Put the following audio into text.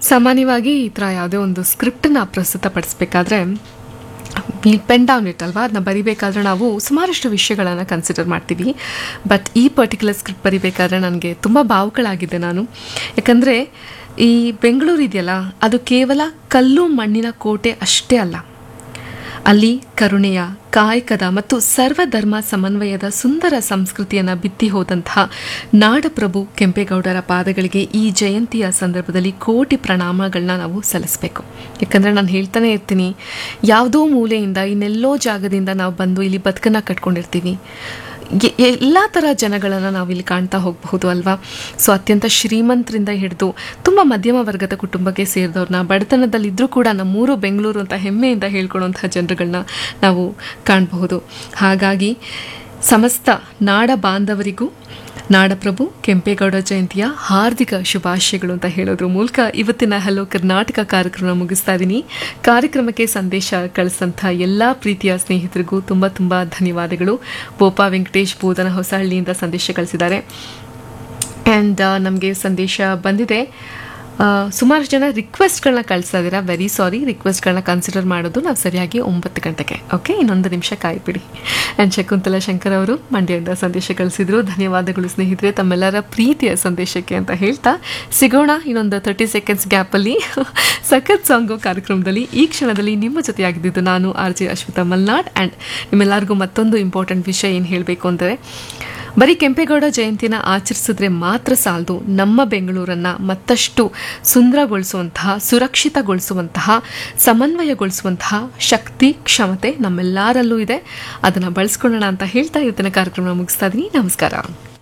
ಸಾಮಾನ್ಯವಾಗಿ ಈ ಥರ ಯಾವುದೇ ಒಂದು ಸ್ಕ್ರಿಪ್ಟನ್ನ ಪ್ರಸ್ತುತಪಡಿಸ್ಬೇಕಾದ್ರೆ ಪೆನ್ ಡೌನ್ ಇಟ್ ಅಲ್ವಾ ಅದನ್ನ ಬರಿಬೇಕಾದ್ರೆ ನಾವು ಸುಮಾರಷ್ಟು ವಿಷಯಗಳನ್ನು ಕನ್ಸಿಡರ್ ಮಾಡ್ತೀವಿ ಬಟ್ ಈ ಪರ್ಟಿಕ್ಯುಲರ್ ಸ್ಕ್ರಿಪ್ಟ್ ಬರಿಬೇಕಾದ್ರೆ ನನಗೆ ತುಂಬ ಭಾವುಕಳಾಗಿದ್ದೆ ನಾನು ಯಾಕಂದರೆ ಈ ಬೆಂಗಳೂರು ಇದೆಯಲ್ಲ ಅದು ಕೇವಲ ಕಲ್ಲು ಮಣ್ಣಿನ ಕೋಟೆ ಅಷ್ಟೇ ಅಲ್ಲ ಅಲ್ಲಿ ಕರುಣೆಯ ಕಾಯಕದ ಮತ್ತು ಸರ್ವಧರ್ಮ ಸಮನ್ವಯದ ಸುಂದರ ಸಂಸ್ಕೃತಿಯನ್ನು ಬಿತ್ತಿ ಹೋದಂತಹ ನಾಡಪ್ರಭು ಕೆಂಪೇಗೌಡರ ಪಾದಗಳಿಗೆ ಈ ಜಯಂತಿಯ ಸಂದರ್ಭದಲ್ಲಿ ಕೋಟಿ ಪ್ರಣಾಮಗಳನ್ನ ನಾವು ಸಲ್ಲಿಸಬೇಕು ಯಾಕಂದರೆ ನಾನು ಹೇಳ್ತಾನೆ ಇರ್ತೀನಿ ಯಾವುದೋ ಮೂಲೆಯಿಂದ ಇನ್ನೆಲ್ಲೋ ಜಾಗದಿಂದ ನಾವು ಬಂದು ಇಲ್ಲಿ ಬದುಕನ್ನು ಕಟ್ಕೊಂಡಿರ್ತೀವಿ ಎಲ್ಲ ಥರ ಜನಗಳನ್ನು ನಾವು ಇಲ್ಲಿ ಕಾಣ್ತಾ ಹೋಗಬಹುದು ಅಲ್ವಾ ಸೊ ಅತ್ಯಂತ ಶ್ರೀಮಂತರಿಂದ ಹಿಡಿದು ತುಂಬ ಮಧ್ಯಮ ವರ್ಗದ ಕುಟುಂಬಕ್ಕೆ ಸೇರಿದವ್ರನ್ನ ಬಡತನದಲ್ಲಿದ್ದರೂ ಕೂಡ ನಮ್ಮೂರು ಬೆಂಗಳೂರು ಅಂತ ಹೆಮ್ಮೆಯಿಂದ ಹೇಳ್ಕೊಳ್ಳುವಂಥ ಜನರುಗಳನ್ನ ನಾವು ಕಾಣಬಹುದು ಹಾಗಾಗಿ ಸಮಸ್ತ ನಾಡ ಬಾಂಧವರಿಗೂ ನಾಡಪ್ರಭು ಕೆಂಪೇಗೌಡ ಜಯಂತಿಯ ಹಾರ್ದಿಕ ಶುಭಾಶಯಗಳು ಅಂತ ಹೇಳೋದ್ರ ಮೂಲಕ ಇವತ್ತಿನ ಹಲೋ ಕರ್ನಾಟಕ ಕಾರ್ಯಕ್ರಮ ಮುಗಿಸ್ತಾ ಇದ್ದೀನಿ ಕಾರ್ಯಕ್ರಮಕ್ಕೆ ಸಂದೇಶ ಕಳಿಸಂಥ ಎಲ್ಲ ಪ್ರೀತಿಯ ಸ್ನೇಹಿತರಿಗೂ ತುಂಬ ತುಂಬ ಧನ್ಯವಾದಗಳು ಬೋಪಾ ವೆಂಕಟೇಶ್ ಬೋಧನ ಹೊಸಹಳ್ಳಿಯಿಂದ ಸಂದೇಶ ಕಳಿಸಿದ್ದಾರೆ ಆ್ಯಂಡ್ ನಮಗೆ ಸಂದೇಶ ಬಂದಿದೆ ಸುಮಾರು ಜನ ರಿಕ್ವೆಸ್ಟ್ಗಳನ್ನ ಕಳಿಸ್ತಾ ಇದ್ದೀರಾ ವೆರಿ ಸಾರಿ ರಿಕ್ವೆಸ್ಟ್ಗಳನ್ನ ಕನ್ಸಿಡರ್ ಮಾಡೋದು ನಾವು ಸರಿಯಾಗಿ ಒಂಬತ್ತು ಗಂಟೆಗೆ ಓಕೆ ಇನ್ನೊಂದು ನಿಮಿಷ ಕಾಯ್ಬಿಡಿ ಆ್ಯಂಡ್ ಶಕುಂತಲಾ ಶಂಕರ್ ಅವರು ಮಂಡ್ಯದಿಂದ ಸಂದೇಶ ಕಳಿಸಿದ್ರು ಧನ್ಯವಾದಗಳು ಸ್ನೇಹಿತರೆ ತಮ್ಮೆಲ್ಲರ ಪ್ರೀತಿಯ ಸಂದೇಶಕ್ಕೆ ಅಂತ ಹೇಳ್ತಾ ಸಿಗೋಣ ಇನ್ನೊಂದು ತರ್ಟಿ ಸೆಕೆಂಡ್ಸ್ ಗ್ಯಾಪಲ್ಲಿ ಸಖತ್ ಸಾಂಗು ಕಾರ್ಯಕ್ರಮದಲ್ಲಿ ಈ ಕ್ಷಣದಲ್ಲಿ ನಿಮ್ಮ ಜೊತೆಯಾಗಿದ್ದು ನಾನು R J Ashwitha Malnad and ನಿಮ್ಮೆಲ್ಲರಿಗೂ ಮತ್ತೊಂದು ಇಂಪಾರ್ಟೆಂಟ್ ವಿಷಯ ಏನು ಹೇಳಬೇಕು ಅಂದರೆ ಬರೀ ಕೆಂಪೇಗೌಡ ಜಯಂತಿನ ಆಚರಿಸಿದ್ರೆ ಮಾತ್ರ ಸಾಲದು ನಮ್ಮ ಬೆಂಗಳೂರನ್ನ ಮತ್ತಷ್ಟು ಸುಂದರಗೊಳಿಸುವಂತಹ ಸುರಕ್ಷಿತಗೊಳಿಸುವಂತಹ ಸಮನ್ವಯಗೊಳಿಸುವಂತಹ ಶಕ್ತಿ ಕ್ಷಮತೆ ನಮ್ಮೆಲ್ಲರಲ್ಲೂ ಇದೆ ಅದನ್ನು ಬಳಸ್ಕೊಳ್ಳೋಣ ಅಂತ ಹೇಳ್ತಾ ಇವತ್ತಿನ ಕಾರ್ಯಕ್ರಮ ಮುಗಿಸ್ತಾ ಇದ್ದೀನಿ ನಮಸ್ಕಾರ